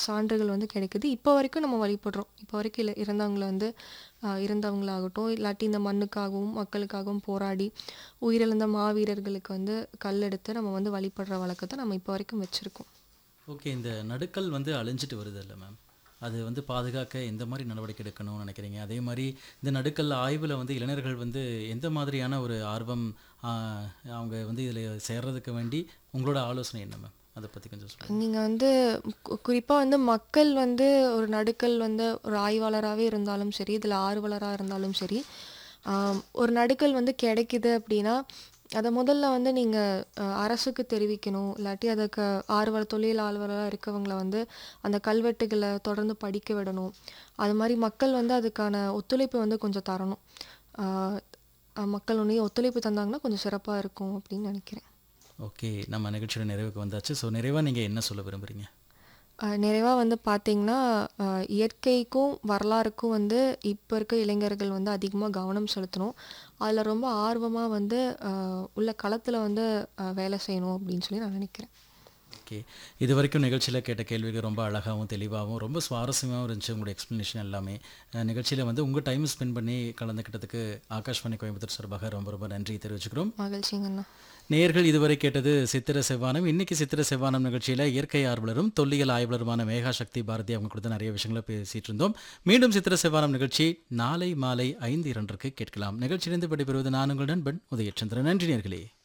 சான்றுகள் வந்து கிடைக்குது இப்போ வரைக்கும் நம்ம வழிபடுறோம் இப்போ வரைக்கும் இல்லை இறந்தவங்களை வந்து ஆஹ் இறந்தவங்களாகட்டும் இல்லாட்டி இந்த மண்ணுக்காகவும் மக்களுக்காகவும் போராடி உயிரிழந்த மாவீரர்களுக்கு வந்து கல் எடுத்து நம்ம வந்து வழிபடுற வழக்கத்தை நம்ம இப்போ வரைக்கும் வச்சுருக்கோம் ஓகே இந்த நடுக்கல் வந்து அழிஞ்சிட்டு வருது இல்லை மேம் அது வந்து பாதுகாக்க எந்த மாதிரி நடவடிக்கை எடுக்கணும்னு நினைக்கிறீங்க அதே மாதிரி இந்த நடுக்கல் ஆய்வில் வந்து இளைஞர்கள் வந்து எந்த மாதிரியான ஒரு ஆர்வம் ஆஹ், அவங்க வந்து இதில் சேர்றதுக்கு வேண்டி உங்களோட ஆலோசனை என்ன மேம் அதை பற்றி கொஞ்சம் சொல்லுங்கள் நீங்கள் வந்து குறிப்பாக வந்து மக்கள் வந்து ஒரு நடுக்கல் வந்து ஒரு ஆய்வாளராகவே இருந்தாலும் சரி இதில் ஆர்வலராக இருந்தாலும் சரி ஆம், ஒரு நடுக்கல் வந்து கிடைக்குது அப்படின்னா அதை முதல்ல வந்து நீங்கள் அரசுக்கு தெரிவிக்கணும் இல்லாட்டி அதுக்கு ஆர்வலர் தொழில் ஆர்வலராக இருக்கவங்கள வந்து அந்த கல்வெட்டுகளை தொடர்ந்து படிக்க விடணும் அது மாதிரி மக்கள் வந்து அதுக்கான ஒத்துழைப்பு வந்து கொஞ்சம் தரணும் ஆஹ், அஹ் மக்கள் உடனே ஒத்துழைப்பு தந்தாங்கன்னா கொஞ்சம் சிறப்பாக இருக்கும் அப்படின்னு நினைக்கிறேன் ஓகே நம்ம நிகழ்ச்சியோட நிறைவுக்கு வந்தாச்சு ஸோ நிறைவாக நீங்கள் என்ன சொல்ல விரும்புகிறீங்க நிறைவாக வந்து பார்த்தீங்கன்னா அஹ் இயற்கைக்கும் வரலாறுக்கும் வந்து இப்போ இருக்க இளைஞர்கள் வந்து அதிகமாக கவனம் செலுத்தணும் அதில் ரொம்ப ஆர்வமாக வந்து அஹ் உள்ள களத்தில் வந்து அஹ் வேலை செய்யணும் அப்படின்னு சொல்லி நான் நினைக்கிறேன் ஓகே இது வரைக்கும் நிகழ்ச்சியில் கேட்ட கேள்விகள் ரொம்ப அழகாகவும் தெளிவாகவும் ரொம்ப சுவாரஸ்யமாகவும் இருந்துச்சு உங்களோட எக்ஸ்ப்ளனேஷன் எல்லாமே நிகழ்ச்சியில் வந்து உங்கள் டைம் ஸ்பெண்ட் பண்ணி கலந்துக்கிட்டதுக்கு ஆகாஷ்வாணி கோயம்புத்தூர் சார்பாக ரொம்ப ரொம்ப நன்றி தெரிவிச்சுக்கிறோம் மகிழ்ச்சிங்கண்ணா நேயர்கள் இதுவரை கேட்டது சித்திர செவ்வானம் இன்னைக்கு சித்திர செவ்வானம் நிகழ்ச்சியில் இயற்கை ஆர்வலரும் தொல்லியல் ஆய்வாளருமான மேகா சக்தி பாரதி அவங்க கொடுத்த நிறைய விஷயங்களை பேசிட்டு இருந்தோம் மீண்டும் சித்திர செவ்வானம் நிகழ்ச்சி நாளை மாலை ஐந்து இரண்டுக்கு கேட்கலாம் நிகழ்ச்சியிலிருந்து விடைபெறுவது நான் உங்கள் நண்பன் உதயச்சந்திரன் நன்றி நேர்களே